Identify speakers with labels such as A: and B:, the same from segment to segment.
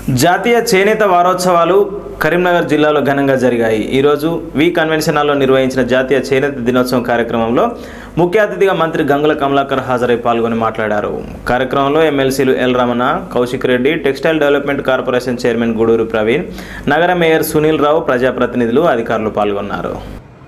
A: జాతీయ చేనేత వారోత్సవాలు కరీంనగర్ జిల్లాలో ఘనంగా జరిగాయి ఈరోజు వి కన్వెన్షన్ హాల్లో నిర్వహించిన జాతీయ చేనేత దినోత్సవం కార్యక్రమంలో ముఖ్య అతిథిగా మంత్రి గంగుల కమలాకర్ హాజరై పాల్గొని మాట్లాడారు కార్యక్రమంలో ఎమ్మెల్సీలు L Ramana Kaushik Reddy textile development corporation chairman Guduru Praveen నగర మేయర్ సునీల్ రావు ప్రజాప్రతినిధులు అధికారులు పాల్గొన్నారు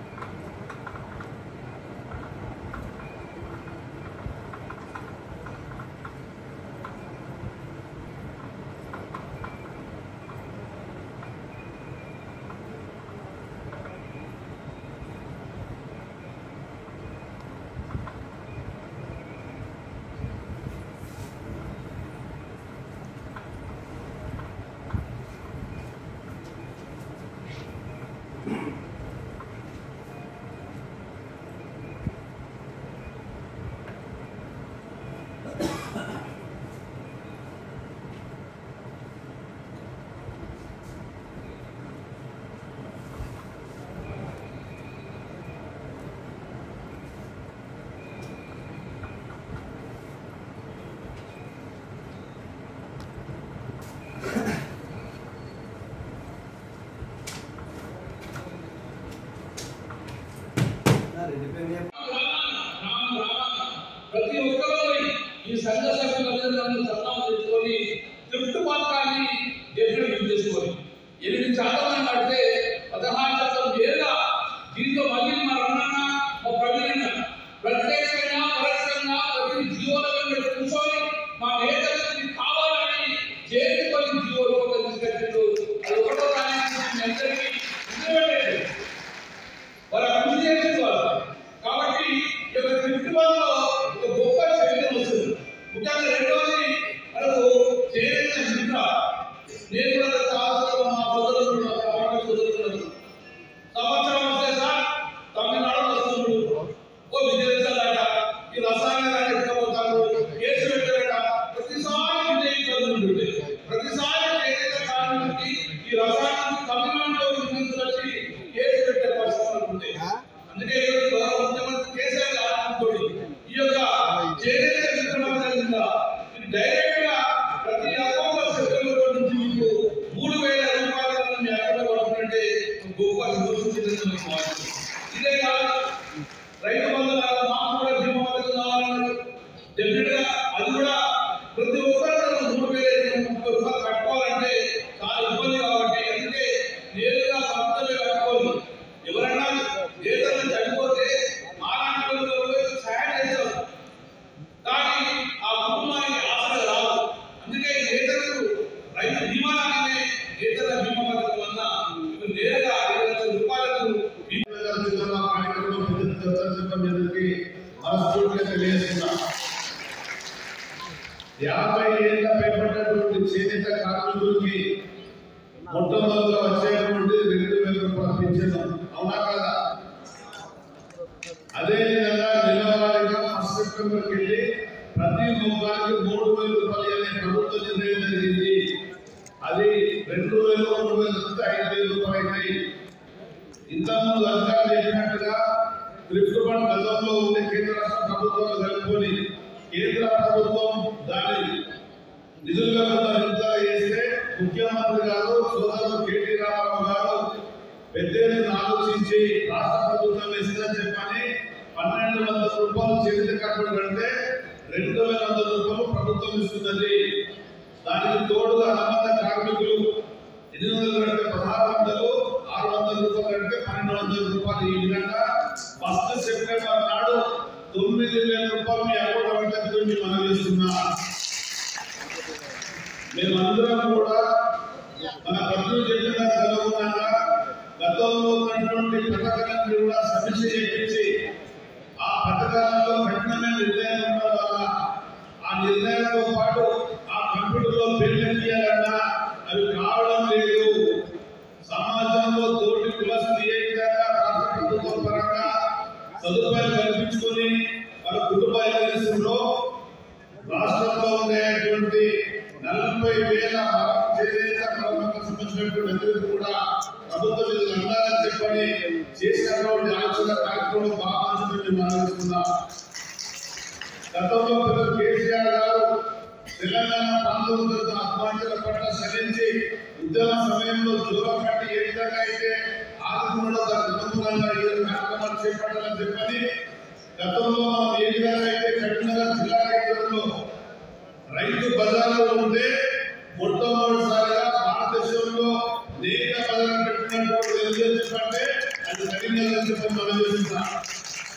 B: ప్రతి ఒక్కరూ ఈ సంఘ సభ్యులందరూ సత్తాలు తెచ్చుకొని త్రిప్ట్ పథకాన్ని డెఫినెట్ యూజ్ చేసుకోవాలి ఎనిమిది శాతం కడితే పదహారు శాతం నేరుగా దీంతో మళ్ళీ మా రమణ మా ప్రవీణ ప్రత్యక్షంగా పరోక్షంగా ప్రతి జీవోల మీద కూర్చొని మా నేతలకి కావాలని చేతి పని జీవోలు ఒక తీసుకొచ్చారు అది ఒకటో తారీఖు మీ అందరికీ ఇవ్వలేదు వాళ్ళ కృషి చేసింది వాళ్ళు కాబట్టి ఈ యొక్క త్రిపురలో ఒక గొప్ప చైతన్యం వస్తుంది ముఖ్యంగా రెండవది మనకు చేనేత మిత్ర నేను కూడా చాలా మా సోదరులు మా సమాజ సోదరులు సంవత్సరం వస్తే సార్ తమిళనాడు వస్తున్నాడు ఓ విజయసాలట ఈ రసాయనాలు ఎక్కబోతారు కేసు పెట్టారట ప్రతిసారి ఇదే ఇబ్బందులు ఉంటుంది ప్రతిసారి ఏదైతే కార్మికుడికి ఈ రసాయనాలు తమిళనాడులో విధించి వచ్చి కేసు పెట్టే పరిస్థితులు ఉంటుంది అందుకే ఈరోజు గౌరవ ముఖ్యమంత్రి కేసీఆర్ గారి ఆలోచనతోటి ఈ యొక్క చేనేత విక్రమణ కింద ఇది డైరెక్ట్ గా ప్రతి అకౌంట్ సెప్టెంబర్ నుంచి మీకు మూడు వేల రూపాయలను మీ అకౌంట్ పడుతుంటే గొప్ప సంతోషించిందని మీకు భావిస్తున్నాను. ఇదే కాదు రైతు బంధు లాగా మాకు కూడా బీమా పథకం కావాలన్నారు డెఫినెట్ గా అది కూడా ప్రతి ఒక్కరు మూడు వేల ముప్పై రూపాయలు కట్టుకోవాలంటే చాలా ఇబ్బంది కాబట్టి అందుకే నేరుగా భర్తలే కట్టుకోవాలి ఎవరన్నా నేతలు చనిపోతే మాలాంటి వాళ్ళు సహాయం చేస్తారు కానీ ఆ కుటుంబానికి ఆశలు రావు అందుకే ఈ నేతలకు రైతు బీమా లాగానే నేతల బీమా పథకం వల్ల ఇప్పుడు నేరుగా ఐదు లక్షల రూపాయలకు బీమా
C: కార్యక్రమం ప్రజలకి మనస్ఫూర్తిగా తెలియజేస్తున్నా యాభై ఏళ్ళ పైబడినటువంటి చేనేత కార్మికులకి మొట్టమొదటిగా వచ్చేటువంటి రెండు వేల రూపాయలు పింఛను అవునా కదా అదే విధంగా నెలవారీగా ఫస్ట్ సెప్టెంబర్కి వెళ్ళి ప్రతి ముఖానికి మూడు వేల రూపాయలు అనే ప్రభుత్వ నిర్ణయం జరిగింది అది రెండు వేలు మూడు వేలు వస్తే ఐదు వేల రూపాయలు అయినాయి ఇంతకుముందు అధికారులు చెప్పినట్టుగా త్రిఫ్ట్ ఫండ్ గతంలో ఉండే కేంద్ర రాష్ట్ర ప్రభుత్వాలు కలుపుకొని కేంద్ర ప్రభుత్వం దాని నిధులుగా కొంత విడుదల చేస్తే ముఖ్యమంత్రి గారు సోదరులు కేటీ రామారావు గారు పెద్ద ఎత్తున ఆలోచించి రాష్ట్ర ప్రభుత్వం ఇస్తుందని చెప్పని పన్నెండు వందల రూపాయలు చేతి కట్టుబడి కడితే రెండు వేల వందల రూపాయలు ప్రభుత్వం ఇస్తున్నది దానికి తోడుగా అనుబంధ కార్మికులు ఎనిమిది వందలు కడితే పదహారు వందలు ఆరు వందల రూపాయలు కడితే పన్నెండు వందల రూపాయలు ఈ విధంగా ఫస్ట్ సెప్టెంబర్ నాడు తొమ్మిది వేల రూపాయలు మీ అకౌంట్ పడుతుంది మనం చేస్తున్నా మేమందరం కూడా మన ప్రజలు చెప్పిన చదువుకున్నాక గతంలో ఉన్నటువంటి పథకాలను కూడా సమీక్ష చేయించి ఆ పథకాలలో కఠినమైన నిర్ణయం ఉండడం వల్ల ఆ నిర్ణయంతో పాటు ఆ కంప్యూటర్లో పేర్లు తీయాలన్నా అవి కావడం లేదు సమాజంలో తోటి కులస్తులు ఏ విధంగా రాష్ట్ర ప్రభుత్వం పరంగా సదుపాయాలు కల్పించుకొని వాళ్ళ కుటుంబాలు కలిగిస్తుందో రాష్ట్రంలో ఉండేటువంటి నలభై వేల మరం చేనేత మరమ్మతులకు సంబంధించినటువంటి అందరికీ కూడా ప్రభుత్వం ఇది అందాలని చెప్పని చేసినటువంటి ఆలోచన కార్యక్రమం బాగా మనసుని మనం గతంలో పెద్ద కేసీఆర్ గారు తెలంగాణ ప్రాంతంలో అధ్వాంతల పట్ల సరించి ఉద్యమ సమయంలో దూరం పట్టి ఏ విధంగా అయితే ఆదుకున్నాడో దానికి అనుగుణంగా ఈ కార్యక్రమాలు చేపట్టాలని చెప్పని గతంలో మనం ఏ విధంగా అయితే కరీంనగర్ జిల్లా కేంద్రంలో రైతు బజార్లో ఉంటే మొట్టమొదటిసారిగా భారతదేశంలో నేత బజార్ పెట్టినప్పుడు తెలుగుదేశం అంటే అది కరీంనగర్ చెప్పని మనం చూస్తున్నాం